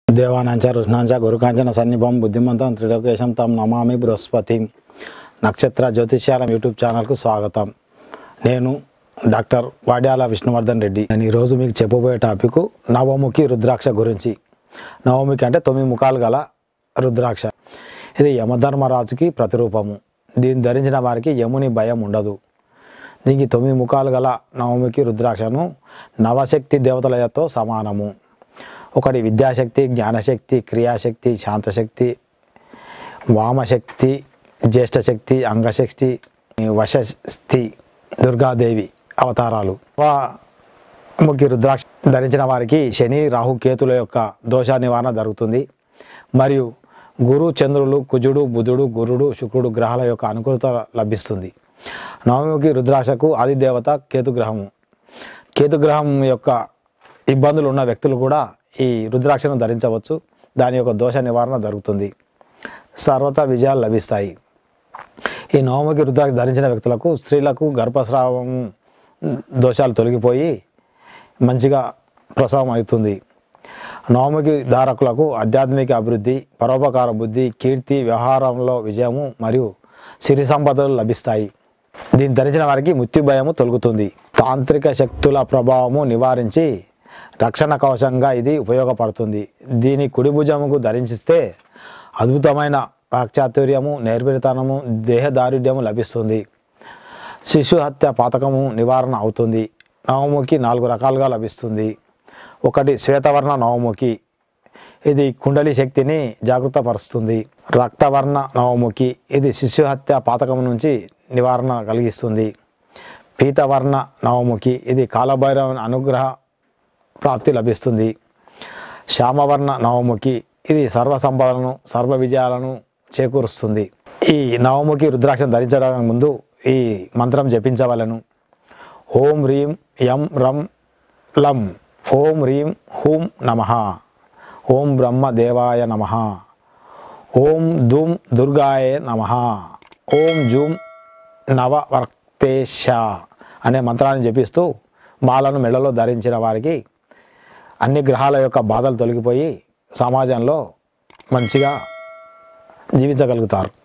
దేవానంచ రుష్ణాంచ గురుకాంచన సన్నిభం బుద్ధిమంతం త్రిలోకేశం తం నమామి బృహస్పతి నక్షత్ర జ్యోతిష్యారం యూట్యూబ్ ఛానల్కు స్వాగతం నేను డాక్టర్ వాడ్యాల విష్ణువర్ధన్ రెడ్డి నేను ఈరోజు మీకు చెప్పబోయే టాపిక్ నవముఖి రుద్రాక్ష గురించి నవముఖి అంటే తొమ్మిది ముఖాలు గల రుద్రాక్ష ఇది యమధర్మరాజుకి ప్రతిరూపము దీన్ని ధరించిన వారికి యముని భయం ఉండదు దీనికి తొమ్మిది ముఖాలు గల నవముఖి రుద్రాక్షను నవశక్తి దేవతలతో సమానము ఒకటి విద్యాశక్తి జ్ఞానశక్తి క్రియాశక్తి శాంతశక్తి వామశక్తి జ్యేష్ఠశక్తి అంగశక్తి వశస్తి దుర్గాదేవి అవతారాలు ముఖ్య రుద్రాక్ష ధరించిన వారికి శని రాహు కేతుల యొక్క దోష నివారణ జరుగుతుంది మరియు గురు చంద్రులు కుజుడు బుధుడు గురుడు శుక్రుడు గ్రహాల యొక్క అనుకూలత లభిస్తుంది నవముఖి రుద్రాక్షకు ఆదిదేవత కేతుగ్రహము కేతుగ్రహం యొక్క ఇబ్బందులు ఉన్న వ్యక్తులు కూడా ఈ రుద్రాక్షను ధరించవచ్చు దాని యొక్క దోష నివారణ జరుగుతుంది సర్వత విజయాలు లభిస్తాయి ఈ నవముఖి రుద్రాక్ష ధరించిన వ్యక్తులకు స్త్రీలకు గర్భస్రావం దోషాలు తొలగిపోయి మంచిగా ప్రసవం అవుతుంది నవముఖి ధారకులకు ఆధ్యాత్మిక అభివృద్ధి పరోపకార బుద్ధి కీర్తి వ్యవహారంలో విజయము మరియు సిరి సంపదలు లభిస్తాయి దీన్ని ధరించిన వారికి మృత్యు భయము తొలగుతుంది తాంత్రిక శక్తుల ప్రభావము నివారించి రక్షణ కవచంగా ఇది ఉపయోగపడుతుంది దీని కుడి భుజముకు ధరించిస్తే అద్భుతమైన వాక్చాతుర్యము నేర్పిరితనము దేహదారుఢ్యము లభిస్తుంది శిశు హత్య పాతకము నివారణ అవుతుంది నవముఖి నాలుగు రకాలుగా లభిస్తుంది ఒకటి శ్వేతవర్ణ నవముఖి ఇది కుండలి శక్తిని జాగృతపరుస్తుంది రక్తవర్ణ నవముఖి ఇది శిశు హత్య పాతకం నుంచి నివారణ కలిగిస్తుంది పీతవర్ణ నవముఖి ఇది కాలభైరవ అనుగ్రహ ప్రాప్తి లభిస్తుంది శ్యామవర్ణ నవముఖి ఇది సర్వ సంపదలను సర్వ విజయాలను చేకూరుస్తుంది ఈ నవముఖి రుద్రాక్షను ధరించడానికి ముందు ఈ మంత్రం జపించవలను ఓం హ్రీం యం రం లం ఓం హ్రీం హూం నమ ఓం బ్రహ్మ దేవాయ నమ ఓం ధూమ్ దుర్గాయ నమ ఓం జూమ్ నవవర్తేశ అనే మంత్రాన్ని జపిస్తూ మాలను మెడలో ధరించిన వారికి అన్ని గ్రహాల యొక్క బాధలు తొలగిపోయి సమాజంలో మంచిగా జీవించగలుగుతారు